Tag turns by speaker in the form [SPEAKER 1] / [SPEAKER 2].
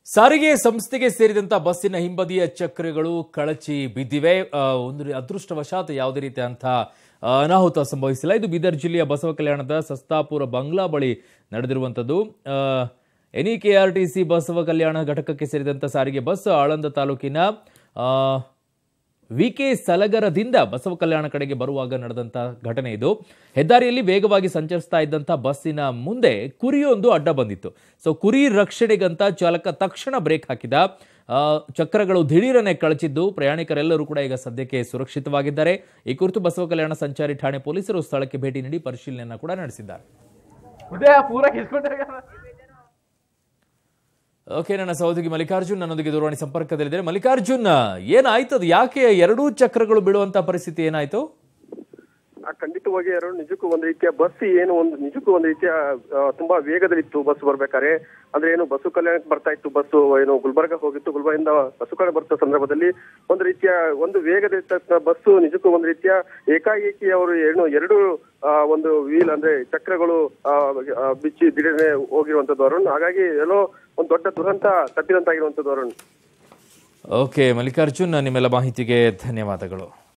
[SPEAKER 1] ಸಾರಿಗೆ ಸಂಸ್ಥೆಗೆ ಸೇರಿದಂತ ಬಸ್ಸಿನ ಹಿಂಬದಿಯ ಚಕ್ರಗಳು ಕಳಚಿ ಬಿದ್ದಿವೆ ಆ, ಒಂದು ರೀ- ಅದೃಷ್ಟವಶಾತ್ ಯಾವುದೇ ರೀತಿಯಂತಹ ಆ, ಅನಾಹುತ ಸಂಭವಿಸಿಲ್ಲ ಇದು ಬೀದರ್ ಜಿಲ್ಲೆಯ ಬಸವ ಕಲ್ಯಾಣದ ಸಸ್ತಾಪುರ ಬಂಗ್ಲಾ ಬಳಿ ನಡೆದಿರುವಂಥದ್ದು N K R T C Basava Kalyana ಘಟಕಕ್ಕೆ ಸೇರಿದಂತ ಸಾರಿಗೆ ಬಸ್ ಆಳಂದ ತಾಲೂಕಿನ ಆ, ವಿಕೆ ಸಲಗರದಿಂದ ಬಸವ ಕಲ್ಯಾಣ ಕಡೆಗೆ ಬರುವಾಗ ನಡೆದಂತ ಘಟನೆ ಇದು ಹೆದ್ದಾರಿಯಲ್ಲಿ ವೇಗವಾಗಿ ಸಂಚರಿಸ್ತಾ ಇದ್ದಂತ ಬಸ್ಸಿನ ಮುಂದೆ ಕುರಿಯೊಂದು ಅಡ್ಡ ಬಂದಿತ್ತು ಸೊ ಕುರಿ ರಕ್ಷಣೆಗಂತ ಚಾಲಕ ತಕ್ಷಣ ಬ್ರೇಕ್ ಹಾಕಿದ ಆ, ಚಕ್ರಗಳು ದಿಢೀರನೆ ಕಳಚಿದ್ದು ಪ್ರಯಾಣಿಕರೆಲ್ಲರೂ ಕೂಡ ಈಗ ಸದ್ಯಕ್ಕೆ ಸುರಕ್ಷಿತವಾಗಿದ್ದಾರೆ ಈ ಕುರಿತು ಬಸವ ಕಲ್ಯಾಣ ಸಂಚಾರಿ ಠಾಣೆ ಪೊಲೀಸರು ಸ್ಥಳಕ್ಕೆ ಭೇಟಿ ನೀಡಿ ಪರಿಶೀಲನೆಯನ್ನ ಕೂಡ ನಡೆಸಿದ್ದಾರೆ
[SPEAKER 2] ಉದಯ ಪೂರ ಕಿಸ್ಕೊಂಡ್ರೆ
[SPEAKER 1] ಓಕೆ ನನ್ನ ಸಹೋದರಿ ಮಲ್ಲಿಕಾರ್ಜುನ್ ನನ್ನೊಂದಿಗೆ ದೂರವಾಣಿ ಸಂಪರ್ಕದಲ್ಲಿದ್ದಾರೆ ಮಲ್ಲಿಕಾರ್ಜುನ್ ಏನಾಯ್ತದು ಯಾಕೆ ಎರಡೂ ಚಕ್ರಗಳು ಬೀಳುವಂತ ಪರಿಸ್ಥಿತಿ ಏನಾಯ್ತು
[SPEAKER 3] ಆ, ಖಂಡಿತವಾಗಿ ಎರಡು ನಿಜಕ್ಕೂ ಒಂದು ರೀತಿಯ ಬಸ್ ಏನು ಒಂದು ನಿಜಕ್ಕೂ ಒಂದು ರೀತಿಯ ಆ, ತುಂಬಾ ವೇಗದಲ್ಲಿತ್ತು ಬಸ್ ಬರ್ಬೇಕಾದ್ರೆ ಅಂದ್ರೆ ಏನು ಬಸ್ಸು ಕಲ್ಯಾಣಕ್ಕೆ ಬರ್ತಾ ಇತ್ತು ಬಸ್ಸು ಏನು ಗುಲ್ಬರ್ಗ ಹೋಗಿತ್ತು ಗುಲ್ಬರ್ಗದಿಂದ ಬಸ್ಸು ಕಡೆ ಬರ್ತಾ ಸಂದರ್ಭದಲ್ಲಿ ಒಂದು ರೀತಿಯ ಒಂದು ವೇಗದ ಬಸ್ಸು ನಿಜಕ್ಕೂ ಒಂದು ರೀತಿಯ ಏಕಾಏಕಿ ಅವರು ಏನು ಎರಡು ಆ, ಒಂದು ವೀಲ್ ಅಂದ್ರೆ ಚಕ್ರಗಳು ಆ, ಆ, ಬಿಚ್ಚಿ ದಿಢೀರನೆ ಹೋಗಿರುವಂತದ್ದು ಅರುಣ್ ಹಾಗಾಗಿ ಎಲ್ಲೋ ಒಂದು ದೊಡ್ಡ ದುರಂತ ತಪ್ಪಿದಂತಾಗಿರುವಂತದ್ದು ಅರುಣ್
[SPEAKER 1] ಓಕೆ ಮಲ್ಲಿಕಾರ್ಜುನ್ ನಿಮ್ಮೆಲ್ಲ ಮಾಹಿತಿಗೆ ಧನ್ಯವಾದಗಳು